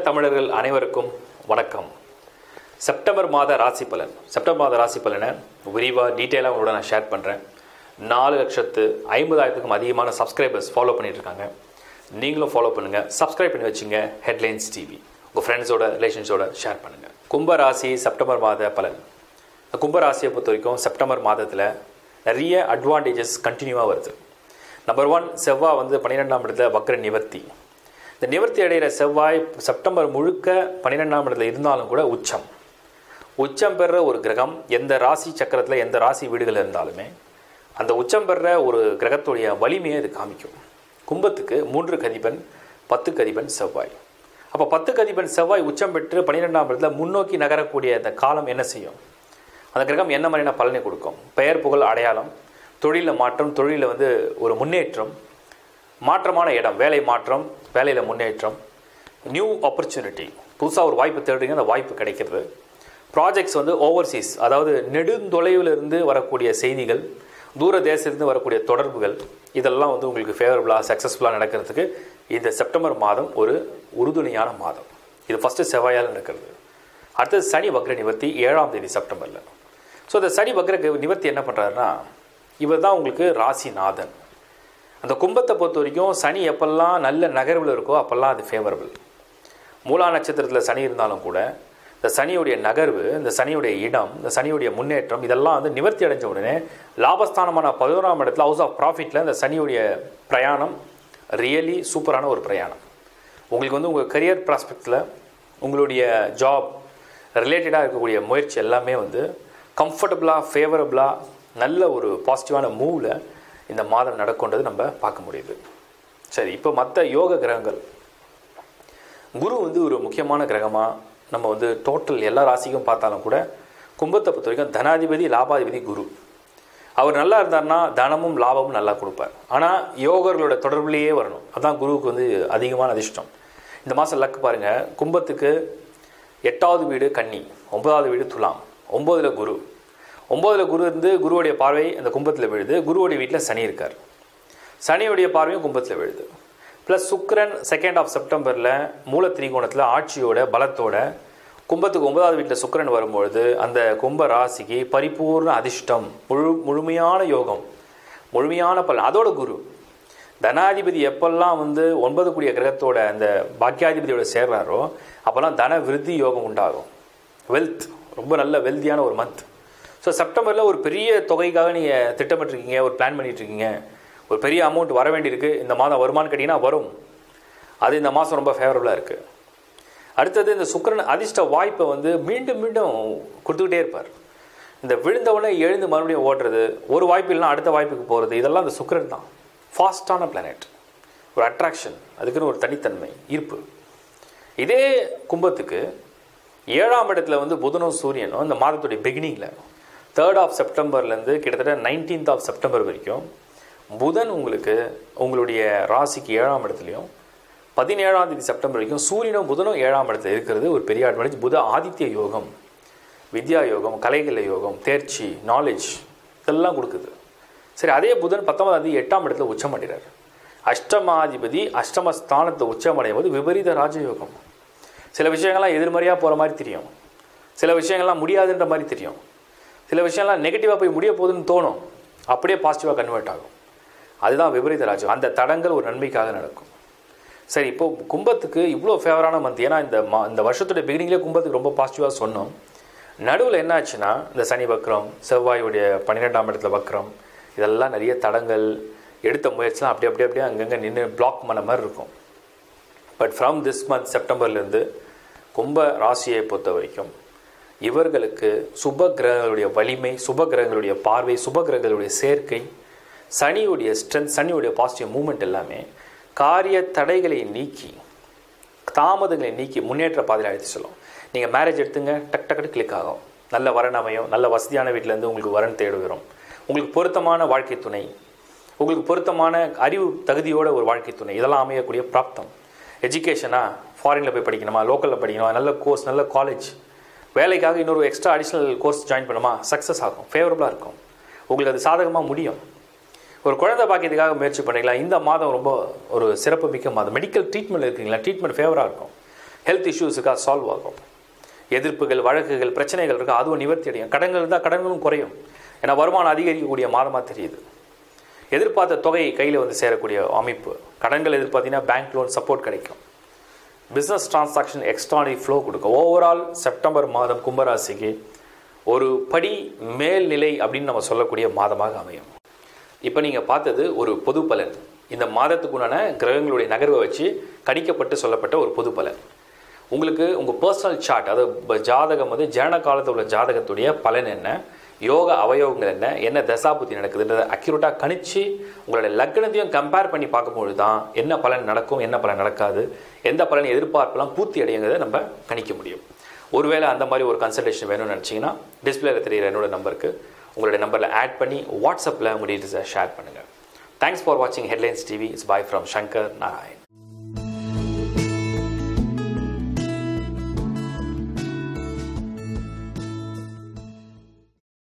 தமிழர்கள் அனைவருக்கும் வணக்கம் செப்டம்பர் மாத ராசி பலன் செப்டம்பர் மாத ராசி பலனை விரிவாக டீட்டெயிலாக உங்களோட நான் ஷேர் பண்ணுறேன் நாலு லட்சத்து ஐம்பதாயிரத்துக்கும் அதிகமான சப்ஸ்கிரைபர்ஸ் ஃபாலோ பண்ணிட்டு இருக்காங்க நீங்களும் ஃபாலோ பண்ணுங்கள் சப்ஸ்கிரைப் பண்ணி வச்சுங்க ஹெட்லைன்ஸ் டிவி உங்கள் ஃப்ரெண்ட்ஸோட ரிலேஷன்ஸோட ஷேர் பண்ணுங்கள் கும்ப ராசி செப்டம்பர் மாத பலன் இந்த கும்ப ராசியை பொறுத்த வரைக்கும் செப்டம்பர் மாதத்தில் நிறைய அட்வான்டேஜஸ் கண்டினியூவாக வருது நம்பர் ஒன் செவ்வாய் வந்து பன்னிரெண்டாம் இடத்துல வக்ர நிவர்த்தி இந்த நிவர்த்தி அடைகிற செவ்வாய் செப்டம்பர் முழுக்க பன்னிரெண்டாம் இடத்துல இருந்தாலும் கூட உச்சம் உச்சம் பெறுற ஒரு கிரகம் எந்த ராசி சக்கரத்தில் எந்த ராசி வீடுகள் இருந்தாலுமே அந்த உச்சம் பெறுற ஒரு கிரகத்துடைய வலிமையை இது காமிக்கும் கும்பத்துக்கு மூன்று கதிபன் பத்து கதிபன் செவ்வாய் அப்போ பத்து கதிபன் செவ்வாய் உச்சம் பெற்று பன்னிரெண்டாம் இடத்துல முன்னோக்கி நகரக்கூடிய அந்த காலம் என்ன செய்யும் அந்த கிரகம் என்ன மாதிரியான பலனை கொடுக்கும் பெயர் புகழ் அடையாளம் தொழிலில் மாற்றம் தொழிலில் வந்து ஒரு முன்னேற்றம் மாற்றமான இடம் வேலை மாற்றம் வேலையில் முன்னேற்றம் நியூ ஆப்பர்ச்சுனிட்டி புதுசாக ஒரு வாய்ப்பு தேடுறீங்க அந்த வாய்ப்பு கிடைக்கிறது ப்ராஜெக்ட்ஸ் வந்து ஓவர்சீஸ் அதாவது நெடுந்தொலைவில் இருந்து வரக்கூடிய செய்திகள் தூர தேசத்திலிருந்து வரக்கூடிய தொடர்புகள் இதெல்லாம் வந்து உங்களுக்கு ஃபேவரபுளாக சக்ஸஸ்ஃபுல்லாக நடக்கிறதுக்கு இந்த செப்டம்பர் மாதம் ஒரு உறுதுணையான மாதம் இது ஃபஸ்ட்டு செவ்வாயால் நடக்கிறது அடுத்தது சனி வக்ர நிவர்த்தி ஏழாம் தேதி செப்டம்பரில் ஸோ இந்த சனி வக்ர நிவர்த்தி என்ன பண்ணுறாருன்னா இவர் தான் உங்களுக்கு ராசிநாதன் அந்த கும்பத்தை பொறுத்த வரைக்கும் சனி எப்பெல்லாம் நல்ல நகர்வில் இருக்கோ அப்போல்லாம் அது ஃபேவரபிள் மூலா நட்சத்திரத்தில் சனி இருந்தாலும் கூட இந்த சனியுடைய நகர்வு இந்த சனியுடைய இடம் இந்த சனியுடைய முன்னேற்றம் இதெல்லாம் வந்து நிவர்த்தி அடைஞ்ச உடனே லாபஸ்தானமான பதினோராம் இடத்துல ஹவுஸ் ஆஃப் ப்ராஃபிட்டில் இந்த சனியுடைய பிரயாணம் ரியலி சூப்பரான ஒரு பிரயாணம் உங்களுக்கு வந்து உங்கள் கரியர் ப்ராஸ்பெக்டில் உங்களுடைய ஜாப் ரிலேட்டடாக இருக்கக்கூடிய முயற்சி எல்லாமே வந்து கம்ஃபர்டபுளாக ஃபேவரபுளாக நல்ல ஒரு பாசிட்டிவான மூவில் இந்த மாதம் நடக்கும்ன்றது நம்ம பார்க்க முடியுது சரி இப்போ மற்ற யோக கிரகங்கள் குரு வந்து ஒரு முக்கியமான கிரகமாக நம்ம வந்து டோட்டல் எல்லா ராசிக்கும் பார்த்தாலும் கூட கும்பத்தை பொறுத்த வரைக்கும் தனாதிபதி லாபாதிபதி குரு அவர் நல்லா இருந்தார்னா தனமும் லாபமும் நல்லா கொடுப்பார் ஆனால் யோகர்களோட தொடர்புலேயே வரணும் அதான் குருவுக்கு வந்து அதிகமான அதிர்ஷ்டம் இந்த மாதம் லக்கு பாருங்கள் கும்பத்துக்கு எட்டாவது வீடு கன்னி ஒன்பதாவது வீடு துலாம் ஒம்போதில் குரு ஒம்போதில் குரு இருந்து குருவுடைய பார்வை அந்த கும்பத்தில் விழுது குருவுடைய வீட்டில் சனி இருக்கார் சனியுடைய பார்வையும் கும்பத்தில் விழுது ப்ளஸ் சுக்கிரன் செகண்ட் ஆஃப் செப்டம்பரில் மூல திரிகோணத்தில் ஆட்சியோட பலத்தோட கும்பத்துக்கு ஒன்பதாவது வீட்டில் சுக்கிரன் வரும்பொழுது அந்த கும்ப ராசிக்கு பரிபூர்ண அதிர்ஷ்டம் முழு முழுமையான யோகம் முழுமையான பலன் அதோட குரு தனாதிபதி எப்பெல்லாம் வந்து ஒன்பது கூடிய கிரகத்தோட அந்த பாக்கியாதிபதியோட சேர்றாரோ அப்போல்லாம் தன விருத்தி யோகம் உண்டாகும் வெல்த் ரொம்ப நல்ல வெல்த்தியான ஒரு மந்த் ஸோ செப்டம்பரில் ஒரு பெரிய தொகைக்காக நீங்கள் திட்டமிட்டிருக்கீங்க ஒரு பிளான் பண்ணிகிட்ருக்கீங்க ஒரு பெரிய அமௌண்ட் வர வேண்டியிருக்கு இந்த மாதம் வருமானு கேட்டிங்கன்னா வரும் அது இந்த மாதம் ரொம்ப ஃபேவரபுளாக இருக்குது அடுத்தது இந்த சுக்கரன் அதிர்ஷ்ட வாய்ப்பை வந்து மீண்டும் மீண்டும் கொடுத்துக்கிட்டே இருப்பார் இந்த விழுந்தவுடனே எழுந்து மறுபடியும் ஓடுறது ஒரு வாய்ப்பு இல்லைனா அடுத்த வாய்ப்புக்கு போகிறது இதெல்லாம் இந்த சுக்கரன் தான் ஃபாஸ்டான பிளானட் ஒரு அட்ராக்ஷன் அதுக்குன்னு ஒரு தனித்தன்மை ஈர்ப்பு இதே கும்பத்துக்கு ஏழாம் இடத்துல வந்து புதனும் சூரியனும் இந்த மாதத்துடைய பிகினிங்கில் தேர்ட் ஆஃப் செப்டம்பர்லேருந்து கிட்டத்தட்ட நைன்டீன்த் ஆஃப் செப்டம்பர் வரைக்கும் புதன் உங்களுக்கு உங்களுடைய ராசிக்கு ஏழாம் இடத்துலையும் பதினேழாம் தேதி செப்டம்பர் வரைக்கும் சூரியனும் புதனும் ஏழாம் இடத்துல இருக்கிறது ஒரு பெரிய அட்வான்டேஜ் புத ஆதித்ய யோகம் வித்யா யோகம் கலைகள யோகம் தேர்ச்சி நாலேஜ் இதெல்லாம் கொடுக்குது சரி அதே புதன் பத்தொன்பதாம் தேதி எட்டாம் இடத்துல உச்சம் அடைகிறார் அஷ்டமாதிபதி அஷ்டமஸ்தானத்தை உச்சமடையும் போது விபரீத ராஜயோகம் சில விஷயங்கள்லாம் எதிர்மறையாக போகிற மாதிரி தெரியும் சில விஷயங்கள்லாம் முடியாதுன்ற மாதிரி தெரியும் சில விஷயம்லாம் நெகட்டிவாக போய் முடிய போகுதுன்னு தோணும் அப்படியே பாசிட்டிவாக கன்வெர்ட் ஆகும் அதுதான் விபரீத ராஜ்யம் அந்த தடங்கள் ஒரு நன்மைக்காக நடக்கும் சரி இப்போ கும்பத்துக்கு இவ்வளோ ஃபேவரான மந்த் ஏன்னா இந்த மா இந்த வருஷத்துடைய பிகினிங்லேயே கும்பத்துக்கு ரொம்ப பாசிட்டிவாக சொன்னோம் நடுவில் என்ன ஆச்சுன்னா இந்த சனி வக்ரம் செவ்வாயுடைய பன்னிரெண்டாம் இடத்துல வக்ரம் இதெல்லாம் நிறைய தடங்கள் எடுத்த முயற்சிலாம் அப்படி அப்படி அப்படியே அங்கங்கே நின்று பிளாக் பண்ண மாதிரி இருக்கும் பட் ஃப்ரம் திஸ் மந்த் செப்டம்பர்லேருந்து கும்ப ராசியை பொறுத்த வரைக்கும் இவர்களுக்கு சுப கிரகங்களுடைய வலிமை சுப கிரகங்களுடைய பார்வை சுப கிரகங்களுடைய சேர்க்கை சனியுடைய ஸ்ட்ரென்த் சனியுடைய பாசிட்டிவ் மூமெண்ட் எல்லாமே காரிய தடைகளை நீக்கி தாமதங்களை நீக்கி முன்னேற்ற பாதையில் அழைத்து சொல்லும் நீங்கள் மேரேஜ் எடுத்துங்க டக் டக்கு கிளிக் ஆகும் நல்ல வரன் அமையும் நல்ல வசதியான வீட்டிலேருந்து உங்களுக்கு வரன் தேடி வரும் உங்களுக்கு பொருத்தமான வாழ்க்கை துணை உங்களுக்கு பொருத்தமான அறிவு தகுதியோட ஒரு வாழ்க்கை துணை இதெல்லாம் அமையக்கூடிய பிராப்தம் எஜுகேஷனாக ஃபாரினில் போய் படிக்கணுமா லோக்கலில் படிக்கணுமா நல்ல கோர்ஸ் நல்ல காலேஜ் வேலைக்காக இன்னொரு எக்ஸ்ட்ரா அடிஷ்னல் கோர்ஸ் ஜாயின் பண்ணுமா சக்ஸஸ் ஆகும் ஃபேவரபுளாக இருக்கும் உங்களுக்கு அது சாதகமாக முடியும் ஒரு குழந்தை பாக்கியத்துக்காக முயற்சி பண்ணிக்கலாம் இந்த மாதம் ரொம்ப ஒரு சிறப்பு மிக்க மாதம் மெடிக்கல் ட்ரீட்மெண்ட் இருக்கீங்களா ட்ரீட்மெண்ட் ஃபேவராக இருக்கும் ஹெல்த் இஷ்யூஸுக்காக சால்வ் ஆகும் எதிர்ப்புகள் வழக்குகள் பிரச்சனைகள் இருக்கா அதுவும் நிவர்த்தி அடையும் கடன்கள் இருந்தால் கடன்களும் குறையும் ஏன்னா வருமானம் அதிகரிக்கக்கூடிய மாதமாக தெரியுது எதிர்பார்த்த தொகை கையில் வந்து சேரக்கூடிய அமைப்பு கடன்கள் எதிர்பார்த்தீங்கன்னா பேங்க் லோன் சப்போர்ட் கிடைக்கும் பிஸ்னஸ் டிரான்சாக்ஷன் எக்ஸ்ட்ரானரி ஃப்ளோ கொடுக்கும் ஓவரால் செப்டம்பர் மாதம் கும்பராசிக்கு ஒரு படி மேல்நிலை அப்படின்னு நம்ம சொல்லக்கூடிய மாதமாக அமையும் இப்போ நீங்கள் பார்த்தது ஒரு பொது பலன் இந்த மாதத்துக்குண்டான கிரகங்களுடைய நகர்வை வச்சு கணிக்கப்பட்டு சொல்லப்பட்ட ஒரு பொது பலன் உங்களுக்கு உங்கள் பர்சனல் சார்ட் அதாவது ப- ஜாதகம் வந்து ஜனன காலத்தில் உள்ள ஜாதகத்துடைய பலன் என்ன யோக அவயோகங்கள் என்ன என்ன தசாபுத்தி நடக்குதுன்றதை அக்யூரேட்டாக கணிச்சு உங்களுடைய லக்னத்தையும் கம்பேர் பண்ணி பார்க்கும்பொழுது தான் என்ன பலன் நடக்கும் என்ன பலன் நடக்காது எந்த பலன் எதிர்பார்ப்பெல்லாம் பூர்த்தி அடையுங்கிறத நம்ம கணிக்க முடியும் ஒருவேளை அந்த மாதிரி ஒரு கன்சல்டேஷன் வேணும்னு நினச்சிங்கன்னா டிஸ்பிளேல தெரியுற என்னோட நம்பருக்கு உங்களுடைய நம்பரில் ஆட் பண்ணி வாட்ஸ்அப்பில் உங்கள் டீட்டெயில்ஸை ஷேர் பண்ணுங்கள் தேங்க்ஸ் ஃபார் வாட்சிங் headlines TV it's bye from Shankar Narayan